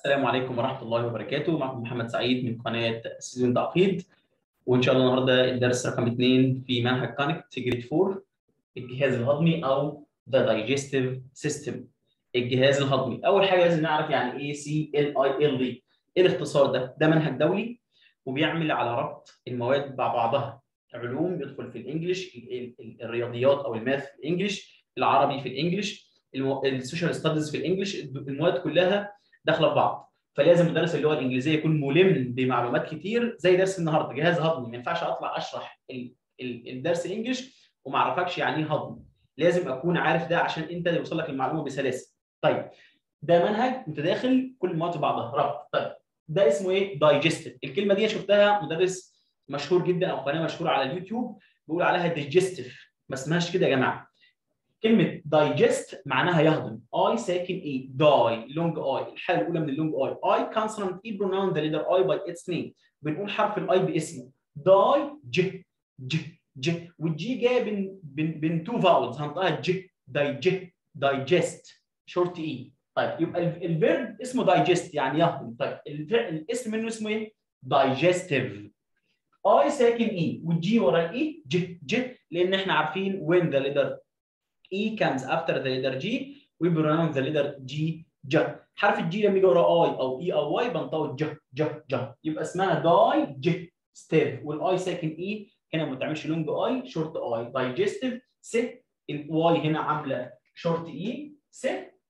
السلام عليكم ورحمة الله وبركاته معكم محمد سعيد من قناة سيزون تعقيد وإن شاء الله النهاردة الدرس رقم اثنين في منهج كونكت جريد 4 الجهاز الهضمي أو The Digestive System الجهاز الهضمي أول حاجة لازم نعرف يعني إيه سي ال اي ال دي إيه الاختصار ده؟ ده منهج دولي وبيعمل على ربط المواد مع بعضها علوم بيدخل في الانجليش الرياضيات او الماث في الانجليش العربي في الانجليش السوشيال ستاديز في الانجليش المواد كلها داخله في بعض فلازم مدرس اللغه الانجليزيه يكون ملم بمعلومات كتير زي درس النهارده جهاز هضمي ما ينفعش اطلع اشرح الدرس انجليش وما اعرفكش يعني ايه هضم لازم اكون عارف ده عشان انت يوصل لك المعلومه بسلاسه طيب ده منهج انت داخل كل المواد بعضها ربط طيب ده اسمه ايه دايجستيف الكلمه دي شفتها مدرس مشهور جدا او قناه مشهوره على اليوتيوب بيقول عليها ديجستيف ما اسمهاش كده يا جماعه كلمه دايجست معناها يهضم اي ساكن اي داي لونج اي الحاله الاولى من اللونج اي اي كونسونانت اي بروناون ذا ليتر اي باي اتس نيم بنقول حرف الاي باسمه داي ج ج ج والجي جايه بين بين بين تو فاولز هنطقها ج دايج دايجست شورت اي طيب يبقى الفيرب اسمه دايجست يعني يهضم طيب الاسم منه اسمه ايه؟ دايجستيف اي ساكن اي والجي ورا الاي ج ج لان احنا عارفين when the letter E comes after the letter G we pronounce the letter G ج حرف الجي لما يجي ورا اي او اي او واي بنطوي ج ج ج يبقى اسمها داي ج ستيف والاي ساكن اي هنا ما بتعملش لونج اي شورت اي دايجستيف س الواي هنا عامله شورت اي س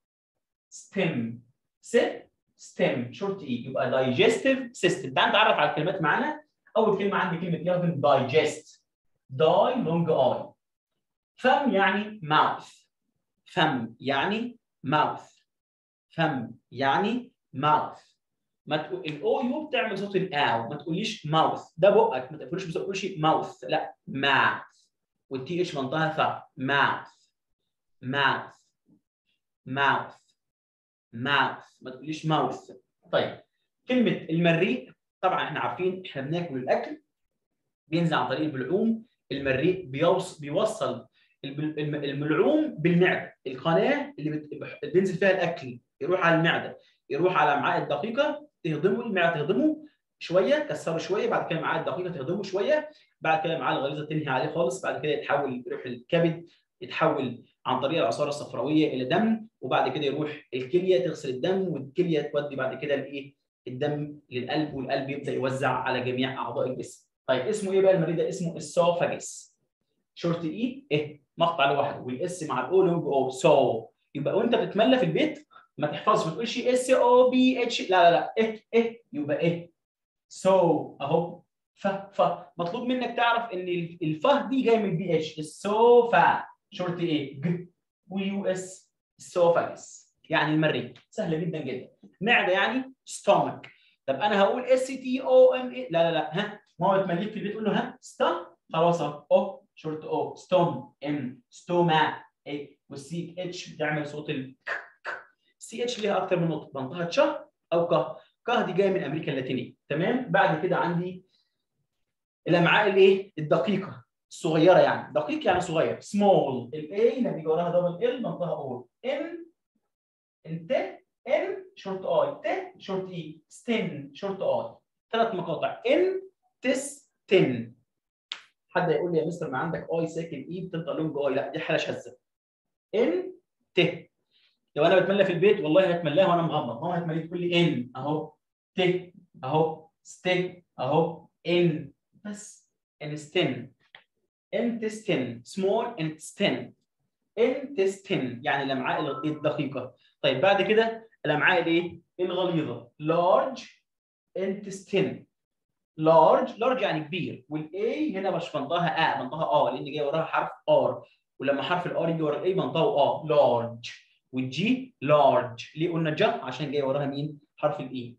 ستيم س ستيم شورت اي يبقى دايجستيف سيستم تعال نتعرف على الكلمات معانا اول كلمه عندي كلمه يخدم دايجست داي لونج اي فم يعني mouth فم يعني mouth فم يعني mouth ما تقول الاو يو بتعمل صوت الاو ما تقوليش mouth ده بقك ما تقوليش ما تقولش mouth لا mouth والتي اتش منطقها ث mouth mouth mouth mouth ما تقوليش mouth طيب كلمه المريء طبعا احنا عارفين احنا بناكل الاكل بينزل عن طريق البلعوم المريء بيوصل بيوصل الملعوم بالمعده القناه اللي بينزل فيها الاكل يروح على المعده يروح على الامعاء الدقيقه تهضمه المعده تهضمه شويه كسره شويه بعد كده الامعاء الدقيقه تهضمه شويه بعد كده الامعاء الغليظه تنهي عليه خالص بعد كده يتحول يروح الكبد يتحول عن طريق العصاره الصفراويه الى دم وبعد كده يروح الكليه تغسل الدم والكليه تودي بعد كده الايه الدم للقلب والقلب يبدا يوزع على جميع اعضاء الجسم طيب اسمه ايه بقى المريض ده اسمه السوفاجس شورت اي ايه مقطع لوحده والاس مع الاو لونج او سو يبقى وانت بتتملى في البيت ما تحفظش ما تقولش اس او بي اتش لا لا لا ايه ايه يبقى ايه سو اهو ف ف مطلوب منك تعرف ان الفه دي جايه من البي اتش السوفا شورت ايه ج ويو اس السوفاجس يعني المريء سهله جدا جدا معده يعني ستومك طب انا هقول اس تي او ام اي لا لا لا ها ما هو تمليك في البيت تقول له ها ستا خلاص اهو شورت او ستوم ام ستوما اي والسي اتش بتعمل صوت ال سي اتش ليها اكتر من نقطه منطقه تش او ك ك دي جايه من امريكا اللاتينيه تمام بعد كده عندي الامعاء الايه الدقيقه الصغيره يعني دقيق يعني صغير سمول الاي لما يجي وراها دبل ال منطقه او ام الت ان شورت اي ت شورت اي ستين شورت اي ثلاث مقاطع ان تس تن حد يقول لي يا مستر ما عندك اي ساكن اي بتنطق لونج اي لا دي حاله شاذه ان ت لو انا بتملى في البيت والله هتملاها وانا مغمض ماما هتملي تقول لي ان اهو ت اهو ستين اهو ان بس انستين انتستين سمول انتستين انتستين يعني الامعاء الدقيقه طيب بعد كده الامعاء الايه الغليظه لارج انتستين لارج لارج يعني كبير والاي هنا مش منطقها ا منطقها اه لان جاي وراها حرف ار ولما حرف الار يجي ورا الاي منطقه اه لارج والجي لارج ليه قلنا ج عشان جاي وراها مين حرف الاي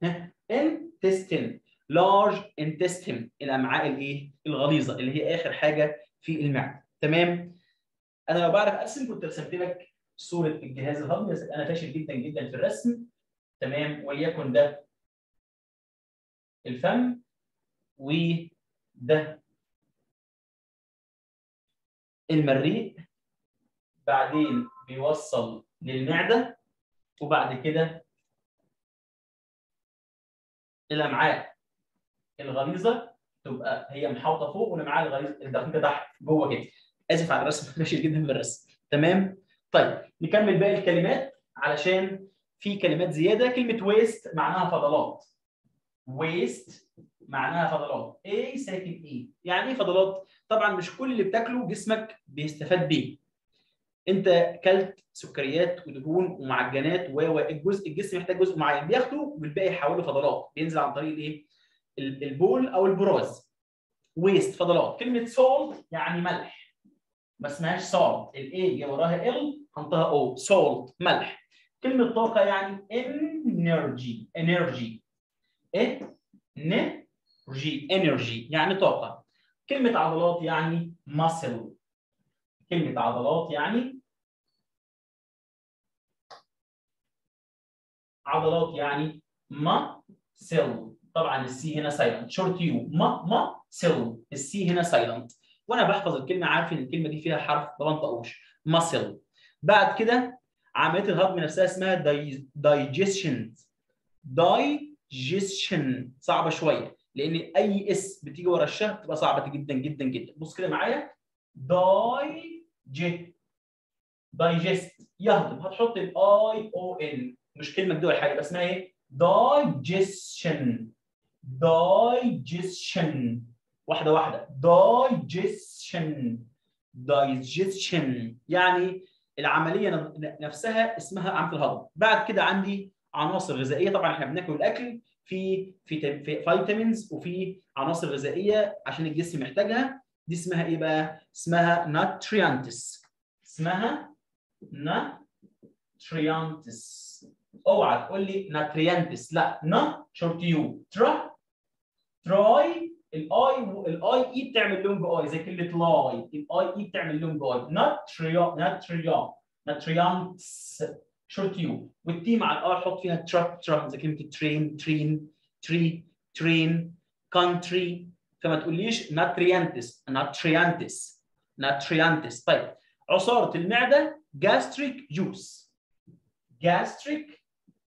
انتستين لارج انتستين الامعاء الايه الغليظه اللي هي اخر حاجه في المعده تمام انا لو بعرف ارسم كنت رسمت لك صوره الجهاز الهضمي بس انا فاشل جدا جدا في الرسم تمام وليكن ده الفم وده المريء بعدين بيوصل للمعده وبعد كده الامعاء الغليظه تبقى هي محاوطه فوق والامعاء الغليظه الدقيقه تحت جوه كده اسف على الرسم ماشي جدا بالرسم تمام طيب نكمل باقي الكلمات علشان في كلمات زياده كلمه ويست معناها فضلات ويست معناها فضلات ايه ساكن ايه يعني ايه فضلات طبعا مش كل اللي بتاكله جسمك بيستفاد بيه انت كلت سكريات ودهون ومعجنات و الجزء الجسم محتاج جزء معين بياخده والباقي يحوله فضلات بينزل عن طريق الايه البول او البراز ويست فضلات كلمه سولت يعني ملح ما اسمهاش سولت الاي جه وراها ال حطها او سولت ملح كلمه طاقه يعني انرجي انرجي انرجي انرجي يعني طاقه كلمه عضلات يعني muscle كلمه عضلات يعني عضلات يعني ما سيل طبعا السي هنا سايلنت شورت يو ما ما سيل السي هنا سايلنت وانا بحفظ الكلمه عارف ان الكلمه دي فيها حرف ما بنطقوش ماسل بعد كده عمليه الهضم نفسها اسمها دايجيشن دايجيشن صعبه شويه لان اي اس بتيجي ورا الشه بتبقى صعبه جدا جدا جدا بص كده معايا داي جي دايجست يهضم هتحط الاي او ان مش كلمه جدول حاجه بس اسمها ايه digestion digestion واحده واحده digestion digestion يعني العمليه نفسها اسمها عمليه الهضم بعد كده عندي عناصر غذائيه طبعا احنا بناكل الاكل في في في فيتامينز وفي عناصر غذائيه عشان الجسم محتاجها دي اسمها ايه بقى اسمها ناتريانتس اسمها ناتريانتس اوعى تقول لي ناتريانتس لا نا شورت يو ترا تراي الاي الاي اي بتعمل لونج اي زي كلمه لاي الاي اي بتعمل لونج اي ناتريا ناتريا ناتريانتس شورت يو والتي مع الار حط فيها ترا ترا زي كلمه ترين ترين تري ترين كونتري فما تقوليش ناتريانتس ناتريانتس ناتريانتس طيب عصاره المعده gastric juice gastric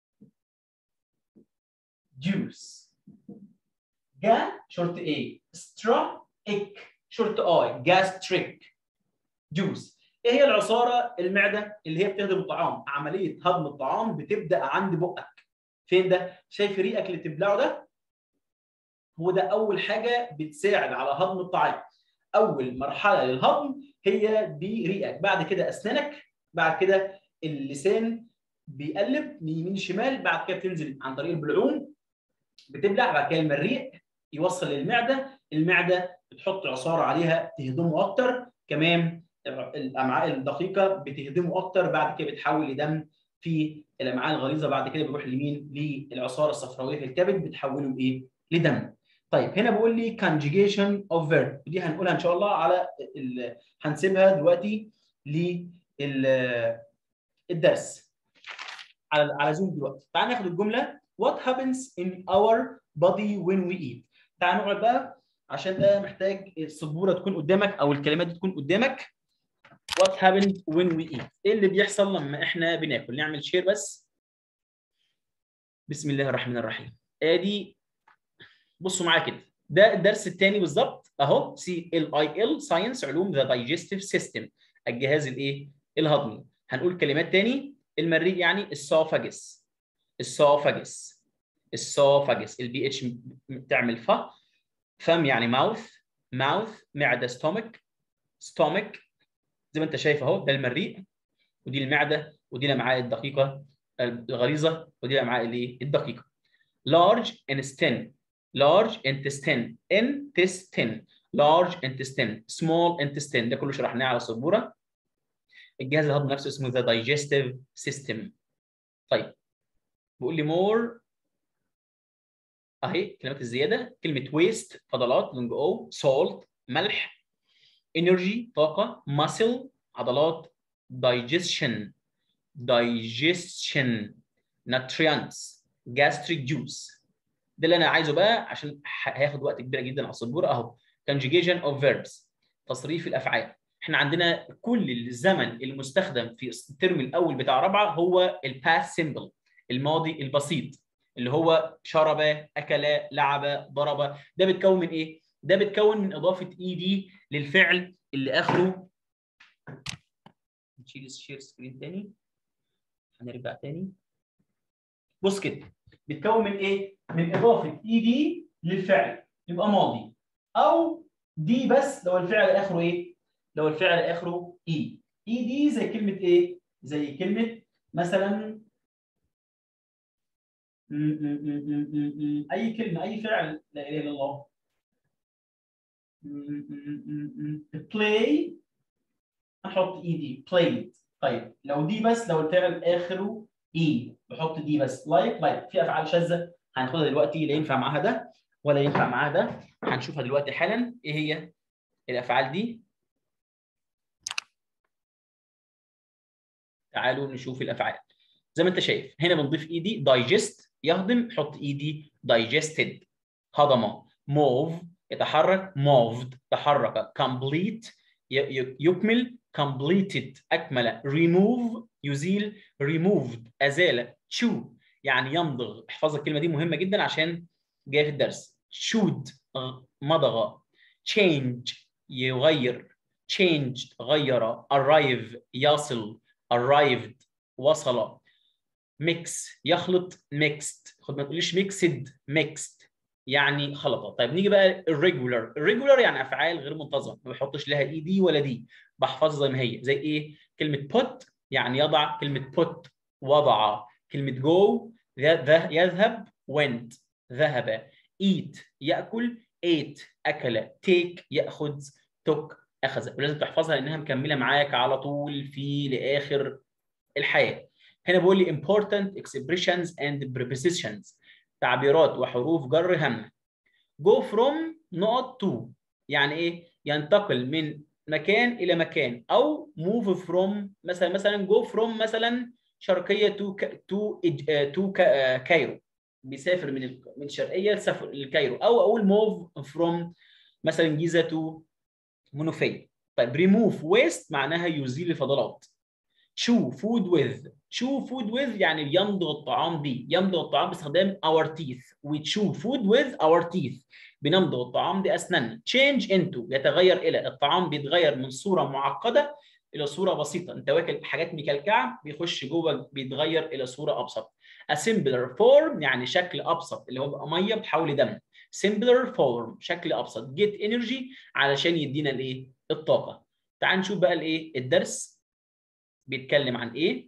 juice جا شورت A سترا إك شورت I gastric juice ايه هي العصاره المعده اللي هي بتهضم الطعام عمليه هضم الطعام بتبدا عند بقك فين ده شايف ريقك اللي بتبلعه ده هو ده اول حاجه بتساعد على هضم الطعام اول مرحله للهضم هي بريقك بعد كده اسنانك بعد كده اللسان بيقلب من يمين شمال بعد كده بتنزل عن طريق البلعوم بتبلع بعد كده المريء يوصل للمعده المعده بتحط عصاره عليها تهضمه اكتر كمان الامعاء الدقيقه بتهضمه اكتر بعد كده بتحول لدم في الامعاء الغليظه بعد كده بيروح لمين للعصاره الصفراويه في الكبد بتحوله لايه لدم طيب هنا بيقول لي conjugation of verb دي هنقولها ان شاء الله على ال... هنسيبها دلوقتي للدرس على على زوم دلوقتي تعال ناخد الجمله what happens in our body when we eat تعال نقعد بقى عشان ده محتاج السبوره تكون قدامك او الكلمات دي تكون قدامك what happens when we eat ايه اللي بيحصل لما احنا بناكل نعمل شير بس بسم الله الرحمن الرحيم ادي بصوا معايا كده ده الدرس الثاني بالظبط اهو سي ال اي ال ساينس علوم ذا دايجستيف سيستم الجهاز الايه الهضمي هنقول كلمات تاني المريء يعني السوفاجس السوفاجس السوفاجس البي اتش بتعمل ف فم يعني ماوث ماوث معده ستومك ستومك زي ما انت شايف اهو ده المريء ودي المعده ودي الامعاء الدقيقه الغليظه ودي الامعاء الايه الدقيقه large intestine large intestine intestine large intestine small intestine ده كله شرحناه على السبوره الجهاز الهضمي نفسه اسمه the digestive system طيب بيقول لي more اهي كلمات الزياده كلمه waste فضلات لونج او salt ملح energy طاقه muscle عضلات digestion digestion nutrients gastric juice ده اللي انا عايزه بقى عشان هياخد وقت كبير جدا على السبوره اهو conjugation of verbs تصريف الافعال احنا عندنا كل الزمن المستخدم في الترم الاول بتاع رابعه هو الباست سيمبل الماضي البسيط اللي هو شرب اكل لعب ضرب ده بيتكون من ايه ده بيتكون من اضافه اي دي للفعل اللي اخره نشيل الشير سكرين تاني هنرجع تاني بص كده بيتكون من ايه من اضافه اي دي للفعل يبقى ماضي او دي بس لو الفعل اخره ايه لو الفعل اخره اي اي دي زي كلمه ايه زي كلمه مثلا اي كلمه اي فعل لا اله الا الله play احط اي دي played طيب لو دي بس لو الفعل اخره اي بحط دي بس لايك لايك في افعال شاذه هناخدها دلوقتي لا ينفع معاها ده ولا ينفع معاها ده هنشوفها دلوقتي حالا ايه هي الافعال دي تعالوا نشوف الافعال زي ما انت شايف هنا بنضيف ايدي دايجست يهضم حط ايدي digested هضم موف يتحرك moved تحرك complete يكمل completed اكمل remove يزيل removed ازال chew يعني يمضغ احفظ الكلمه دي مهمه جدا عشان جايه في الدرس should مضغ change يغير changed غير arrive يصل arrived وصل mix يخلط mixed خد ما تقوليش mixed mixed يعني خلطه طيب نيجي بقى الريجولار الريجولار يعني افعال غير منتظمه ما بحطش لها اي دي ولا دي بحفظها زي ما هي زي ايه كلمه put يعني يضع كلمه put وضع كلمه go يذهب went ذهب eat ياكل ate اكل take ياخذ took اخذ ولازم تحفظها لانها مكمله معاك على طول في لاخر الحياه هنا بيقول لي important expressions and prepositions تعبيرات وحروف جر همه go from نقط to يعني ايه ينتقل من مكان الى مكان او move from مثلا مثلا go from مثلا شرقيه تو ك... تو تو ك... كايرو بيسافر من ال... من الشرقيه لسفر لكايرو او اقول move from مثلا جيزه تو منوفيه طيب remove waste معناها يزيل الفضلات chew food with chew food with يعني يمضغ الطعام به يمضغ الطعام باستخدام our teeth we chew food with our teeth بنمضغ الطعام باسناننا change into يتغير الى الطعام بيتغير من صوره معقده الى صوره بسيطه انت واكل حاجات مكلكعه بيخش جوه بيتغير الى صوره ابسط a simpler form يعني شكل ابسط اللي هو بقى ميه بحول دم simpler form شكل ابسط get energy علشان يدينا الايه الطاقه تعال نشوف بقى الايه الدرس بيتكلم عن ايه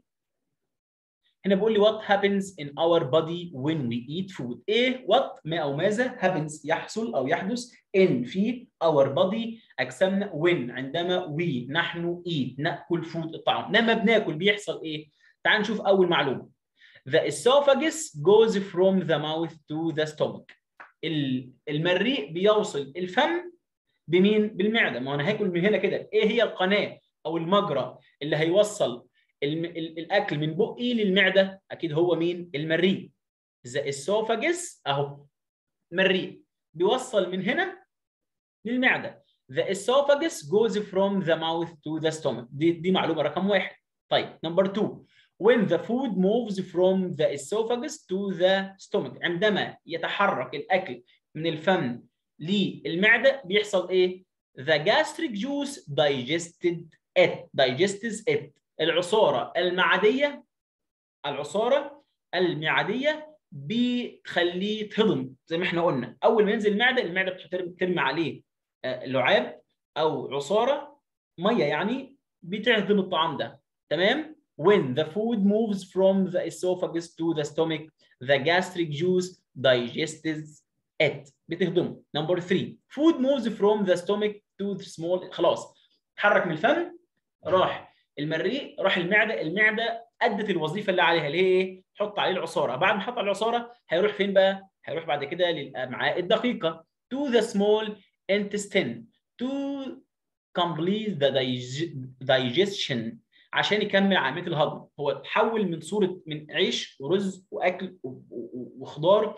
هنا بيقول لي what happens in our body when we eat food ايه what ما او ماذا happens يحصل او يحدث in في our body اجسامنا when عندما we نحن eat ناكل food الطعام لما بناكل بيحصل ايه تعال نشوف اول معلومه the esophagus goes from the mouth to the stomach المريء بيوصل الفم بمين بالمعده ما انا هاكل من هنا كده ايه هي القناه او المجرى اللي هيوصل الاكل من بقي للمعده اكيد هو مين المريء ذا اسوفاجس اهو مريء بيوصل من هنا للمعده the esophagus goes from the mouth to the stomach دي دي معلومه رقم واحد طيب نمبر 2 when the food moves from the esophagus to the stomach عندما يتحرك الاكل من الفم للمعده بيحصل ايه the gastric juice digested it digests it العصاره المعديه العصاره المعديه بتخليه يتهضم زي ما احنا قلنا اول ما ينزل المعده المعده بترمي عليه لعاب او عصاره ميه يعني بتهضم الطعام ده تمام when the food moves from the esophagus to the stomach the gastric juice digests it بتهضمه نمبر 3 food moves from the stomach to the small خلاص اتحرك من الفم راح المريء راح المعده المعده ادت الوظيفه اللي عليها اللي هي ايه حط عليه العصاره بعد ما حط عليه العصاره هيروح فين بقى هيروح بعد كده للامعاء الدقيقه to the small intestine to complete the digestion عشان يكمل عمليه الهضم هو تحول من صوره من عيش ورز واكل وخضار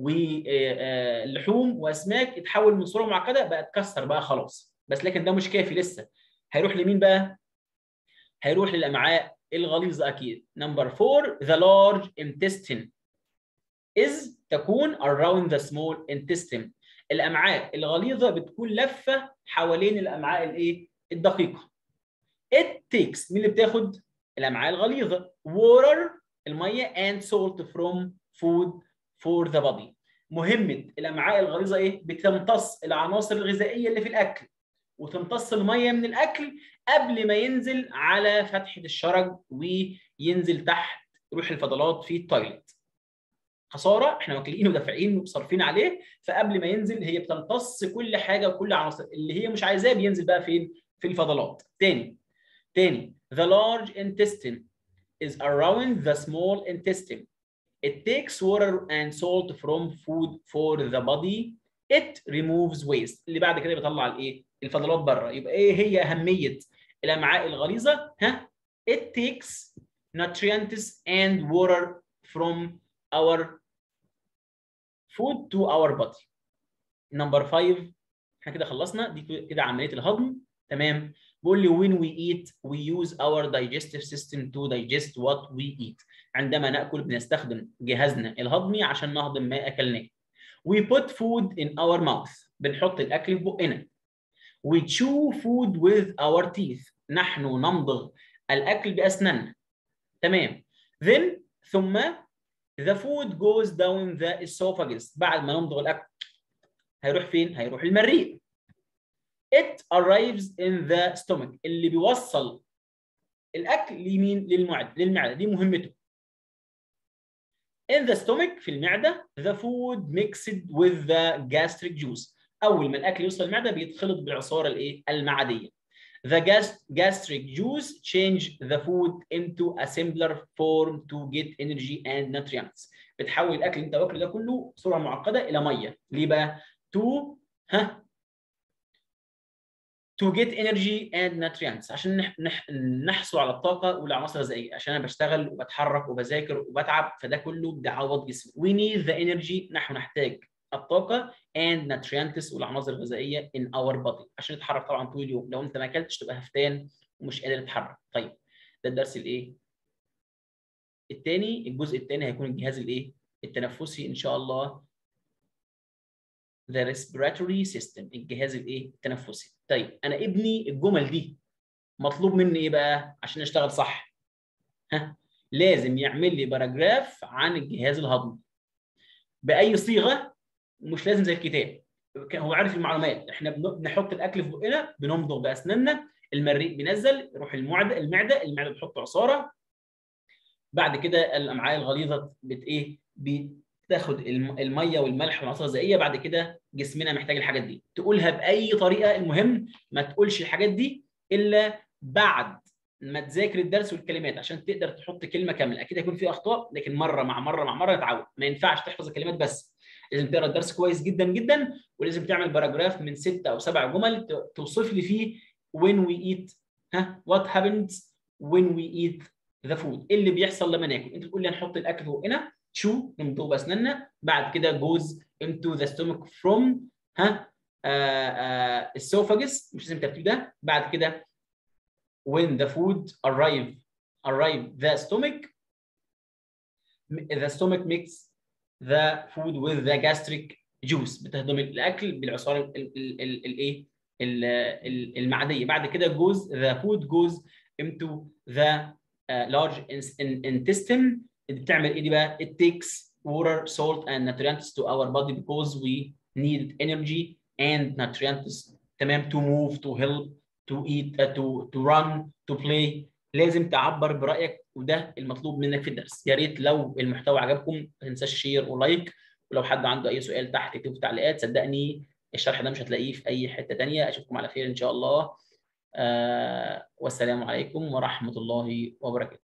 ولحوم واسماك اتحول من صوره معقده بقى اتكسر بقى خلاص بس لكن ده مش كافي لسه هيروح لمين بقى هيروح للامعاء الغليظه اكيد نمبر 4 the large intestine is تكون around the small intestine الامعاء الغليظه بتكون لفه حوالين الامعاء الايه الدقيقه it takes مين اللي بتاخد الامعاء الغليظه water الميه and salt from food for the body مهمه الامعاء الغليظه ايه بتمتص العناصر الغذائيه اللي في الاكل وتمتص الميه من الاكل قبل ما ينزل على فتحه الشرج وينزل تحت يروح الفضلات في التويلت خساره احنا واكلين ودافعين وصارفين عليه فقبل ما ينزل هي بتمتص كل حاجه وكل عناصر اللي هي مش عايزاه بينزل بقى فين في الفضلات تاني تاني the large intestine is around the small intestine it takes water and salt from food for the body it removes waste اللي بعد كده بيطلع الايه الفضلات بره يبقى ايه هي اهميه الامعاء الغليظه ها it takes nutrients and water from our food to our body number 5 احنا كده خلصنا دي كده عمليه الهضم تمام بيقول لي when we eat we use our digestive system to digest what we eat عندما ناكل بنستخدم جهازنا الهضمي عشان نهضم ما اكلناه we put food in our mouth بنحط الاكل في بقنا we chew food with our teeth نحن نمضغ الاكل باسناننا تمام then ثم the food goes down the esophagus بعد ما نمضغ الاكل هيروح فين هيروح المريء it arrives in the stomach اللي بيوصل الاكل لمين للمعده للمعده دي مهمته in the stomach في المعده the food mixed with the gastric juice اول ما الاكل يوصل المعده بيتخلط بالعصاره الايه المعديه the gastric juice change the food into a simpler form to get energy and nutrients بتحول الاكل اللي انت واكله ده كله بصوره معقده الى ميه ليه بقى to ها to get energy and nutrients عشان نح... نح... نحصل على الطاقه والعناصر الغذائيه عشان انا بشتغل وبتحرك وبذاكر وبتعب فده كله بيعوض جسمي we need the energy نحن نحتاج الطاقه and nutrients والعناصر الغذائيه in our body عشان نتحرك طبعا طول اليوم لو انت ما اكلتش تبقى هفتان ومش قادر تتحرك طيب ده الدرس الايه الثاني الجزء الثاني هيكون الجهاز الايه التنفسي ان شاء الله the respiratory system الجهاز الايه التنفسي طيب انا ابني الجمل دي مطلوب مني ايه بقى عشان اشتغل صح ها لازم يعمل لي باراجراف عن الجهاز الهضمي باي صيغه مش لازم زي الكتاب هو عارف المعلومات احنا بنحط الاكل في بقنا بنمضغ باسناننا المريء بينزل يروح المعده المعده المعده بتحط عصاره بعد كده الامعاء الغليظه بت ايه بتاخد الميه والملح والعناصر الغذائيه بعد كده جسمنا محتاج الحاجات دي تقولها باي طريقه المهم ما تقولش الحاجات دي الا بعد ما تذاكر الدرس والكلمات عشان تقدر تحط كلمه كامله اكيد هيكون في اخطاء لكن مره مع مره مع مره تتعود ما ينفعش تحفظ الكلمات بس لازم تقرا الدرس كويس جدا جدا ولازم تعمل باراجراف من ستة او سبع جمل توصف لي فيه when we eat ها what happens when we eat the food ايه اللي بيحصل لما ناكل انت تقول لي هنحط الاكل في بقنا شو نمضغ باسناننا بعد كده goes into the stomach from ها esophagus مش لازم ترتيب ده بعد كده when the food arrive arrive the stomach the stomach makes the food with the gastric juice بتهضم الاكل بالعصاره الايه المعديه بعد كده goes the food goes into the uh, large intestine بتعمل ايه دي بقى it takes water salt and nutrients to our body because we need energy and nutrients تمام to move to help to eat uh, to to run to play لازم تعبر برايك وده المطلوب منك في الدرس يا ريت لو المحتوى عجبكم ما تنساش شير ولايك ولو حد عنده اي سؤال تحت اكتبه في التعليقات صدقني الشرح ده مش هتلاقيه في اي حته ثانيه اشوفكم على خير ان شاء الله آه والسلام عليكم ورحمه الله وبركاته